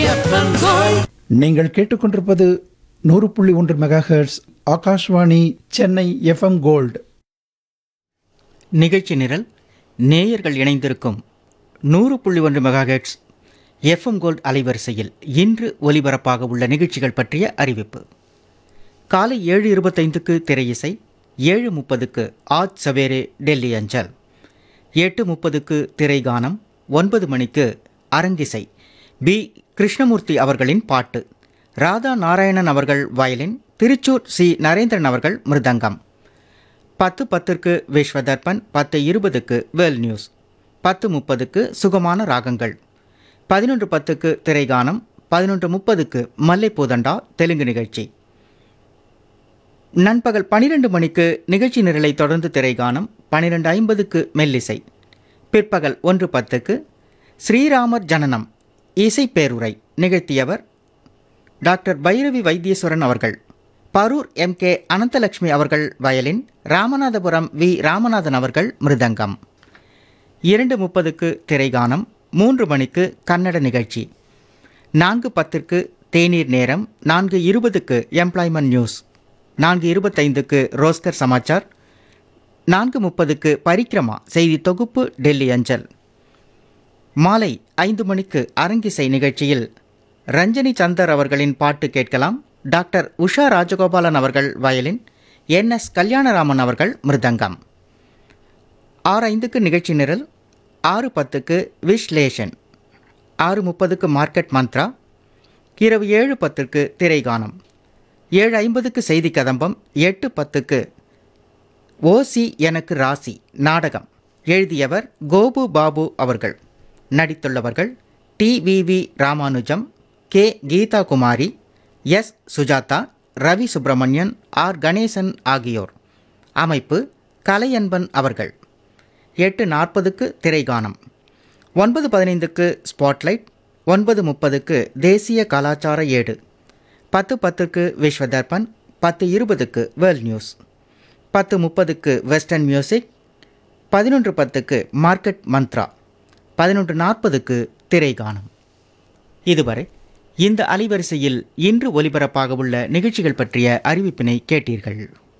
FM gold நீங்கள் கேட்டுக்கொண்டிருப்பது நூறு புள்ளி ஒன்று megahertz Akashvani Chennai FM gold நிகழ்ச்சி நிரல் நேயர்கள் இணைந்திருக்கும் நூறு புள்ளி ஒன்று மெகாஹெட்ஸ் எஃப்எம் கோல்ட் அலைவரிசையில் இன்று ஒலிபரப்பாக உள்ள நிகழ்ச்சிகள் பற்றிய அறிவிப்பு காலை ஏழு இருபத்தைந்துக்கு திரையிசை ஏழு முப்பதுக்கு ஆஜ் சவேரே டெல்லி அஞ்சல் எட்டு முப்பதுக்கு திரைகானம் ஒன்பது மணிக்கு அரங்கிசை பி கிருஷ்ணமூர்த்தி அவர்களின் பாட்டு ராதா நாராயணன் அவர்கள் வயலின் திருச்சூர் சி நரேந்திரன் அவர்கள் மிருதங்கம் பத்து பத்திற்கு விஸ்வதர்பன் பத்து இருபதுக்கு வேல் நியூஸ் பத்து முப்பதுக்கு சுகமான ராகங்கள் பதினொன்று பத்துக்கு திரைகானம் பதினொன்று முப்பதுக்கு மல்லைப்பூதண்டா தெலுங்கு நிகழ்ச்சி நண்பகல் பனிரெண்டு மணிக்கு நிகழ்ச்சி நிரலை தொடர்ந்து திரைகானம் பனிரெண்டு ஐம்பதுக்கு மெல்லிசை பிற்பகல் ஒன்று பத்துக்கு ஸ்ரீராமர் ஜனனம் இசை பேருரை நிகழ்த்தியவர் டாக்டர் பைரவி வைத்தீஸ்வரன் அவர்கள் பரூர் எம் கே அனந்தலட்சுமி அவர்கள் வயலின் ராமநாதபுரம் வி ராமநாதன் அவர்கள் மிருதங்கம் இரண்டு முப்பதுக்கு திரைகானம் மூன்று மணிக்கு கன்னட நிகழ்ச்சி நான்கு பத்திற்கு தேநீர் நேரம் நான்கு இருபதுக்கு எம்ப்ளாய்மெண்ட் நியூஸ் நான்கு இருபத்தைந்துக்கு ரோஸ்கர் சமாச்சார் நான்கு முப்பதுக்கு பரிக்ரமா செய்தி தொகுப்பு டெல்லி அஞ்சல் மாலை ஐந்து மணிக்கு அரங்கிசை நிகழ்ச்சியில் ரஞ்சனி சந்தர் அவர்களின் பாட்டு கேட்கலாம் டாக்டர் உஷா ராஜகோபாலன் அவர்கள் வயலின் என் எஸ் கல்யாணராமன் அவர்கள் மிருதங்கம் ஆறு ஐந்துக்கு நிகழ்ச்சி நிரல் ஆறு பத்துக்கு விஷ்லேஷன் ஆறு முப்பதுக்கு மார்க்கெட் மந்த்ரா இரவு ஏழு பத்துக்கு திரைகானம் ஏழு ஐம்பதுக்கு செய்தி கதம்பம் எட்டு பத்துக்கு ஓசி எனக்கு ராசி நாடகம் எழுதியவர் கோபு பாபு அவர்கள் நடித்துள்ளவர்கள் T V V Ramanujam K Geetha Kumari S Sujatha Ravi Subramanian R Ganesan ஆகியோர் அமைப்பு கலையன்பன் அவர்கள் எட்டு நாற்பதுக்கு திரைகானம் ஒன்பது பதினைந்துக்கு ஸ்பாட்லைட் ஒன்பது முப்பதுக்கு தேசிய கலாச்சார ஏடு பத்து பத்துக்கு விஸ்வதர்பன் பத்து இருபதுக்கு வேர்ல்ட் நியூஸ் பத்து முப்பதுக்கு வெஸ்டர்ன் மியூசிக் பதினொன்று பத்துக்கு மார்க்கெட் மந்த்ரா பதினொன்று நாற்பதுக்கு திரைகானம் இதுவரை இந்த அலைவரிசையில் இன்று ஒலிபரப்பாக உள்ள நிகழ்ச்சிகள் பற்றிய அறிவிப்பினை கேட்டீர்கள்